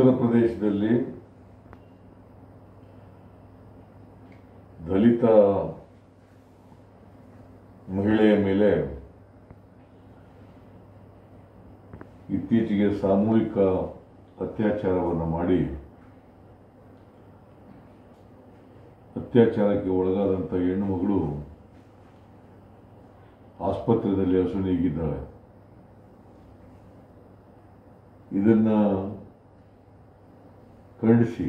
ಉತ್ತರ ಪ್ರದೇಶದಲ್ಲಿ ದಲಿತ ಮಹಿಳೆಯ ಮೇಲೆ ಇತ್ತೀಚೆಗೆ ಸಾಮೂಹಿಕ ಅತ್ಯಾಚಾರವನ್ನು ಮಾಡಿ ಅತ್ಯಾಚಾರಕ್ಕೆ ಒಳಗಾದಂಥ ಹೆಣ್ಣು ಮಗಳು ಆಸ್ಪತ್ರೆಯಲ್ಲಿ ಹಸುನೀಗಿದ್ದಾಳೆ ಇದನ್ನ ಖಂಡಿಸಿ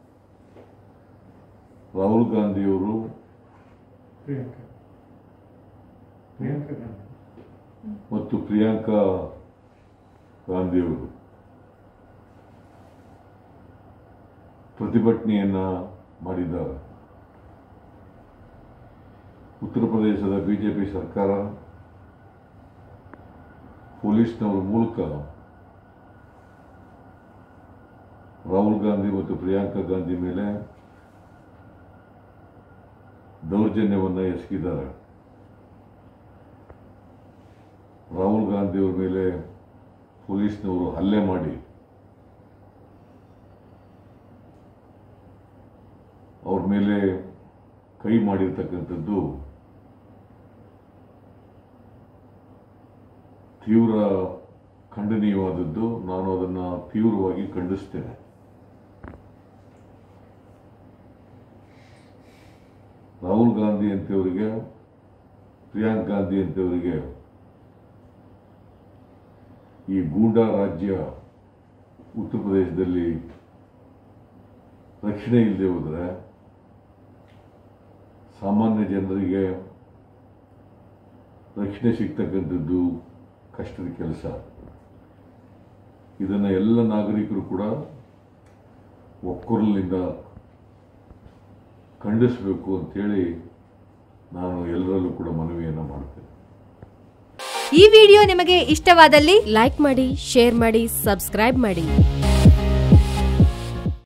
ರಾಹುಲ್ ಗಾಂಧಿಯವರು ಪ್ರಿಯಾಂಕಾ ಪ್ರಿಯಾಂಕಾ ಗಾಂಧಿ ಮತ್ತು ಪ್ರಿಯಾಂಕಾ ಗಾಂಧಿಯವರು ಪ್ರತಿಭಟನೆಯನ್ನ ಮಾಡಿದ್ದಾರೆ ಉತ್ತರ ಪ್ರದೇಶದ ಬಿಜೆಪಿ ಸರ್ಕಾರ ಪೊಲೀಸ್ನವರ ಮೂಲಕ ರಾಹುಲ್ ಗಾಂಧಿ ಮತ್ತು ಪ್ರಿಯಾಂಕಾ ಗಾಂಧಿ ಮೇಲೆ ದೌರ್ಜನ್ಯವನ್ನು ಎಸಗಿದ್ದಾರೆ ರಾಹುಲ್ ಗಾಂಧಿಯವರ ಮೇಲೆ ಪೊಲೀಸ್ನವರು ಹಲ್ಲೆ ಮಾಡಿ ಅವ್ರ ಮೇಲೆ ಕೈ ಮಾಡಿರ್ತಕ್ಕಂಥದ್ದು ತೀವ್ರ ಖಂಡನೀಯವಾದದ್ದು ನಾನು ಅದನ್ನು ತೀವ್ರವಾಗಿ ಖಂಡಿಸ್ತೇನೆ ರಾಹುಲ್ ಗಾಂಧಿ ಅಂತವರಿಗೆ ಪ್ರಿಯಾಂಕ್ ಗಾಂಧಿ ಅಂತವರಿಗೆ ಈ ಗೂಂಡಾ ರಾಜ್ಯ ಉತ್ತರ ಪ್ರದೇಶದಲ್ಲಿ ರಕ್ಷಣೆ ಇಲ್ಲದೆ ಹೋದರೆ ಸಾಮಾನ್ಯ ಜನರಿಗೆ ರಕ್ಷಣೆ ಸಿಗ್ತಕ್ಕಂಥದ್ದು ಕಷ್ಟದ ಕೆಲಸ ಇದನ್ನು ಎಲ್ಲ ನಾಗರಿಕರು ಕೂಡ ಒಕ್ಕೊರಲಿನಿಂದ ಖಂಡಿಸಬೇಕು ಅಂತೇಳಿ ನಾನು ಎಲ್ಲರಲ್ಲೂ ಕೂಡ ಮನವಿಯನ್ನು ಮಾಡ್ತೇನೆ ಈ ವಿಡಿಯೋ ನಿಮಗೆ ಇಷ್ಟವಾದಲ್ಲಿ ಲೈಕ್ ಮಾಡಿ ಶೇರ್ ಮಾಡಿ ಸಬ್ಸ್ಕ್ರೈಬ್ ಮಾಡಿ